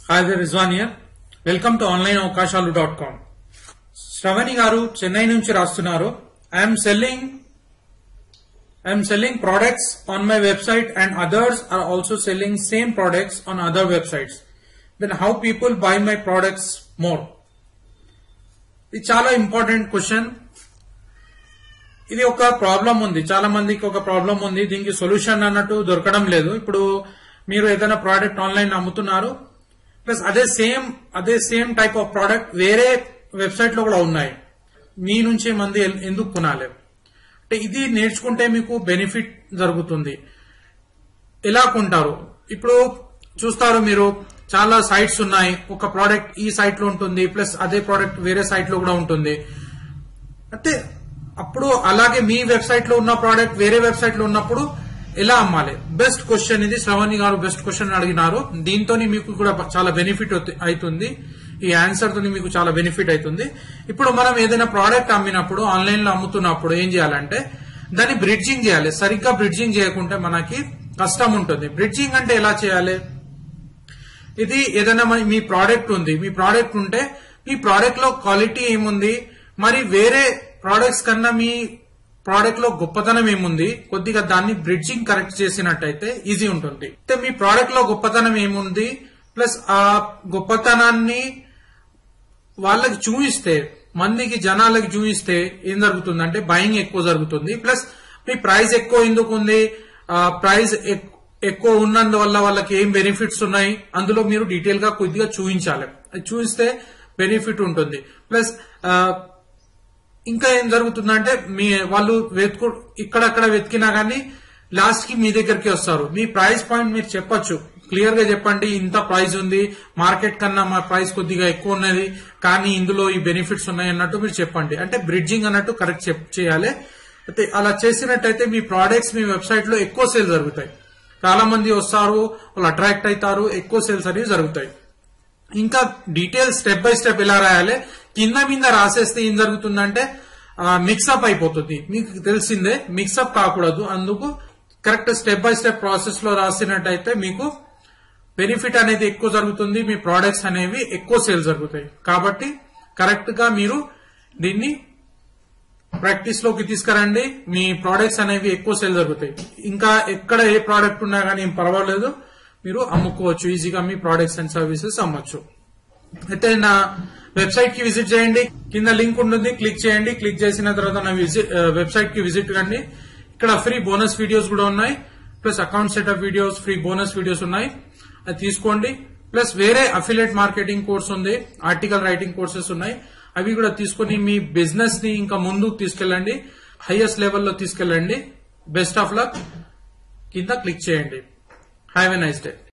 hi there Rizwan here welcome to online Avakasalu dot com Sravani గారు చెన్నై నుంచి రాస్తున్నారు I'm selling I'm selling products on my website and others are also selling same products on other websites then how people buy my products more ఇది చాలా important question ఇది ఒక problem ఉంది చాలా మందికి ఒక ప్రాబ్లం ఉంది దీనికి సొల్యూషన్ అన్నట్టు దొరకడం లేదు ఇప్పుడు మీరు ఏదైనా ప్రోడక్ట్ ఆన్లైన్ అమ్ముతున్నారు ప్లస్ అదే సేమ్ అదే సేమ్ టైప్ ఆఫ్ ప్రోడక్ట్ వేరే వెబ్సైట్ లో కూడా ఉన్నాయి మీ నుంచే మంది ఎల్- ఎందుకు కొనాలి అంటే ఇది నేర్చుకుంటే మీకు బెనిఫిట్ జరుగుతుంది ఎలా కొంటారు ఇప్పుడు చూస్తారు మీరు చాలా సైట్స్ ఉన్నాయి ఒక ప్రోడక్ట్ ఈ సైట్ లో ఉంటుంది ప్లస్ అదే ప్రోడక్ట్ వేరే సైట్ లో కూడా ఉంటుంది అంటే అప్పుడు అలాగే మీ వెబ్సైట్ లో ఉన్న ప్రోడక్ట్ వేరే వెబ్సైట్ లో ఉన్నప్పుడు ఎలా అమ్మాలి బెస్ట్ క్వశ్చన్ ఇది శ్రవణి గారు బెస్ట్ క్వశ్చన్ అడిగినారు దీంతో మీకు కూడా చాలా బెనిఫిట్ అవుతుంది ఈ ఆన్సర్ తోని మీకు చాలా బెనిఫిట్ అవుతుంది ఇప్పుడు మనం ఏదైనా ప్రోడక్ట్ అమ్మినప్పుడు ఆన్లైన్ లో అమ్ముతున్నప్పుడు ఏం చేయాలంటే దాన్ని బ్రిడ్జింగ్ చేయాలి సరిగ్గా బ్రిడ్జింగ్ చేయకుంటే మనకి కష్టం ఉంటుంది బ్రిడ్జింగ్ అంటే ఎలా చేయాలి ఇది ఏదైనా మన- మీ ప్రోడక్ట్ ఉంది మీ ప్రోడక్ట్ ఉంటే మీ ప్రోడక్ట్ లో క్వాలిటీ ఏముంది మరి వేరే ప్రోడక్ట్స్ కన్నా మీ ప్రోడక్ట్ లో గొప్పతనం ఏముంది కొద్దిగా దాన్ని బ్రిడ్జింగ్ కరెక్ట్ చేసినట్టయితే ఈజీ ఉంటుంది అయితే మీ ప్రోడక్ట్ లో గొప్పతనం ఏముంది ప్లస్ ఆ గొప్పతనాన్ని వాళ్ళకి చూపిస్తే మందికి జనాలకి చూపిస్తే ఏం జరుగుతుంది అంటే బయింగ్ ఎక్కువ జరుగుతుంది ప్లస్ మీ ప్రైస్ ఎక్కువ ఎందుకు ఉంది ఆ ప్రైస్ ఎక్- ఎక్కువ ఉన్నందువల్ల వాళ్ళకి ఏం బెనిఫిట్స్ ఉన్నాయి అందులో మీరు డీటెయిల్ గా కొద్దిగా చూపించాలి అది చూపిస్తే బెనిఫిట్ ఉంటుంది ప్లస్ ఆ, ఇంకా ఏం జరుగుతుందంటే మీ వాళ్ళు వెతుకు ఇక్కడక్కడ వెతికినా గానీ లాస్ట్ కి మీ దగ్గరికి వస్తారు మీ ప్రైస్ పాయింట్ మీరు చెప్పొచ్చు క్లియర్ గా చెప్పండి ఇంత ప్రైస్ ఉంది మార్కెట్ కన్నా మా ప్రైస్ కొద్దిగా ఎక్కువ ఉన్నది కానీ ఇందులో ఈ బెనిఫిట్స్ ఉన్నాయి అన్నట్టు మీరు చెప్పండి అంటే బ్రిడ్జింగ్ అన్నట్టు కరెక్ట్ చెప్ చేయాలి అయితే అలా చేసినట్టయితే మీ ప్రోడక్ట్స్ మీ వెబ్సైట్ లో ఎక్కువ సేల్ జరుగుతాయి చాలా మంది వస్తారు వాళ్ళు అట్రాక్ట్ అవుతారు ఎక్కువ సేల్స్ అనేవి జరుగుతాయి ఇంకా డీటెయిల్స్ స్టెప్ బై స్టెప్ ఎలా రాయాలి కింద మీద రాసేస్తే ఏం జరుగుతుందంటే మిక్సప్ అయిపోతుంది మీకు తెలిసిందే మిక్సప్ కాకూడదు అందుకు correct step by step process లో రాసినట్టయితే మీకు బెనిఫిట్ అనేది ఎక్కువ జరుగుతుంది మీ ప్రోడక్ట్స్ అనేవి ఎక్కువ సేల్ జరుగుతాయి కాబట్టి కరెక్ట్ గా మీరు దీన్ని ప్రాక్టీస్ లోకి తీసుకురండి మీ ప్రోడక్ట్స్ అనేవి ఎక్కువ సేల్ జరుగుతాయి ఇంకా ఎక్కడ ఏ ప్రోడక్ట్ ఉన్నా కానీ ఏం పర్వాలేదు మీరు అమ్ముకోవచ్చు ఈజీగా మీ ప్రోడక్ట్స్ అండ్ సర్వీసెస్ అమ్మొచ్చు అయితే నా వెబ్సైట్ కి విజిట్ చేయండి కింద లింక్ ఉంటుంది క్లిక్ చేయండి క్లిక్ చేసిన తర్వాత నా విజిట్ వెబ్సైట్ కి విజిట్ కండి ఇక్కడ ఫ్రీ బోనస్ వీడియోస్ కూడా ఉన్నాయి plus account setup videos free bonus videos ఉన్నాయి అది తీసుకోండి ప్లస్ వేరే అఫిలియేట్ మార్కెటింగ్ కోర్స్ ఉంది ఆర్టికల్ రైటింగ్ కోర్సెస్ ఉన్నాయి అవి కూడా తీసుకొని మీ బిజినెస్ ని ఇంకా ముందుకు తీసుకెళ్ళండి హైయెస్ట్ లెవెల్లో తీసుకెళ్ళండి బెస్ట్ ఆఫ్ లక్ కింద క్లిక్ చేయండి హ్యావ్ ఎ నైస్ డే